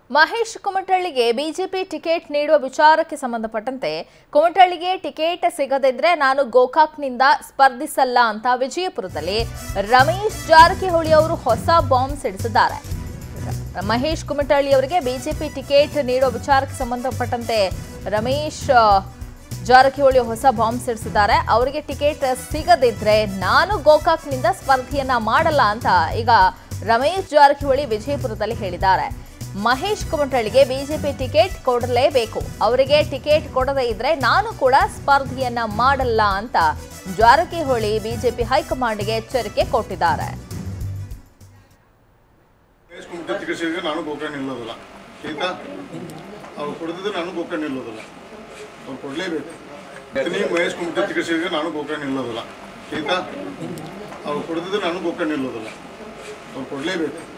Mahesh ಕುಮಟಳ್ಳಿಗೆ BJP ticket ನೀಡುವ ವಿಚಾರಕ್ಕೆ ಸಂಬಂಧಪಟ್ಟಂತೆ ಕುಮಟಳ್ಳಿಗೆ ಟಿಕೆಟ್ ಸಿಗದಿದ್ರೆ ನಾನು ಗೋಕಾಕ್ನಿಂದ ಸ್ಪರ್ಧಿಸಲ್ಲ ಅಂತ ವಿಜಯಪುರದಲ್ಲಿ ರಮೇಶ್ ಜಾರಕಿಹೊಳಿ ಅವರು ಹೊಸ ಬಾಂಬ್ ಸಿಡಿಸಿದ್ದಾರೆ ಮಹೇಶ್ ಕುಮಟಳ್ಳಿ ಅವರಿಗೆ ಬಿಜೆಪಿ ಟಿಕೆಟ್ ನೀಡುವ ವಿಚಾರಕ್ಕೆ ಸಂಬಂಧಪಟ್ಟಂತೆ ರಮೇಶ್ ಆ, ಜಾರಕಿಹೊಳಿ ಹೊಸ ಬಾಂಬ್ ಸಿಡಿಸಿದ್ದಾರೆ ಅವರಿಗೆ ಟಿಕೆಟ್ ಸಿಗದಿದ್ರೆ ನಾನು ಗೋಕಾಕ್ನಿಂದ ಸ್ಪರ್ಧೆಯನ್ನ ಮಾಡಲ್ಲ ಅಂತ ಈಗ ರಮೇಶ್ ಜಾರಕಿಹೊಳಿ ವಿಜಯಪುರದಲ್ಲಿ ಹೇಳಿದ್ದಾರೆ ಮಹೇಶ್ ಕುಮಟಳ್ಳಿಗೆ ಬಿಜೆಪಿ ಟಿಕೆಟ್ ಕೊಡಲೇಬೇಕು ಅವರಿಗೆ ಟಿಕೆಟ್ ಕೊಡದೇ ಇದ್ರೆ ನಾನು ಕೂಡ ಸ್ಪರ್ಧೆಯನ್ನ ಮಾಡಲ್ಲ ಅಂತ ಜಾರಕಿಹೊಳಿ ಬಿಜೆಪಿ ಹೈಕಮಾಂಡ್ಗೆ ಎಚ್ಚರಿಕೆ ಕೊಟ್ಟಿದ್ದಾರೆ ಮಹೇಶ್ ಕುಮಟೆ ಚಿಕಿತ್ಸೆಗೆ ನಾನು ಗೋಕರ್ಣ ನಿಲ್ಲೋದಿಲ್ಲ ಆಯ್ತಾ ಅವ್ರು ಕೊಡದಿದ್ರೆ ನಾನು ಗೋಕರ್ಣ ನಿಲ್ಲೋದಿಲ್ಲ ಅವ್ರು ಕೊಡಲೇಬೇಕು ನೀವು ಮಹೇಶ್ ಕುಮಟೆ ಚಿಕಿತ್ಸೆಗೆ ನಾನು ಗೋಕರ್ಣ ನಿಲ್ಲೋದಿಲ್ಲ ಆಯ್ತಾ ಅವ್ರು ಕೊಡದಿದ್ರೆ ನಾನು ಗೋಕರ್ಣ ನಿಲ್ಲೋದಿಲ್ಲ ಅವ್ರು ಕೊಡಲೇಬೇಕು